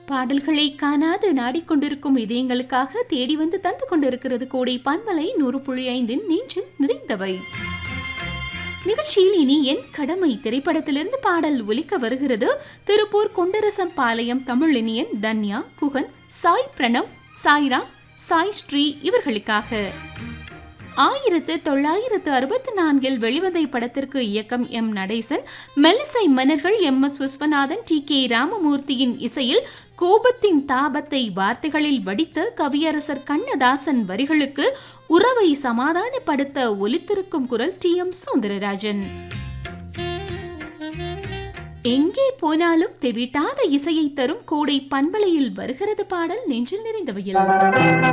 பாடல்களை காணாது நாடிக்கொண்டிருக்கும் இதயங்களுக்காக தேடி வந்து தந்து கொண்டிருக்கிறது கோடை பன்மலை நூறு புள்ளி ஐந்தின் நெஞ்சில் நிறைந்தவை நிகழ்ச்சியில் இனி என் கடமை திரைப்படத்திலிருந்து பாடல் ஒலிக்க வருகிறது திருப்பூர் கொண்டரசம் பாளையம் தமிழினியன் தன்யா குகன் சாய் பிரணவ் சாய்ராம் சாய் ஸ்ரீ இவர்களுக்காக ஆயிரத்து தொள்ளாயிரத்து அறுபத்தி நான்கில் வெளிவந்த இப்படத்திற்கு இயக்கம் எம் நடேசன் மெல்லிசை மன்னர்கள் M S Viswanathan T K ராமமூர்த்தியின் இசையில் கோபத்தின் தாபத்தை வார்த்தைகளில் வடித்த கவியரசர் கண்ணதாசன் வரிகளுக்கு உறவை சமாதானப்படுத்த ஒலித்திருக்கும் குரல் டி எம் சௌந்தரராஜன் எங்கே போனாலும் தெவிட்டாத இசையை தரும் கோடை பண்பலையில் வருகிறது பாடல் நெஞ்சில் நிறைந்தவையில்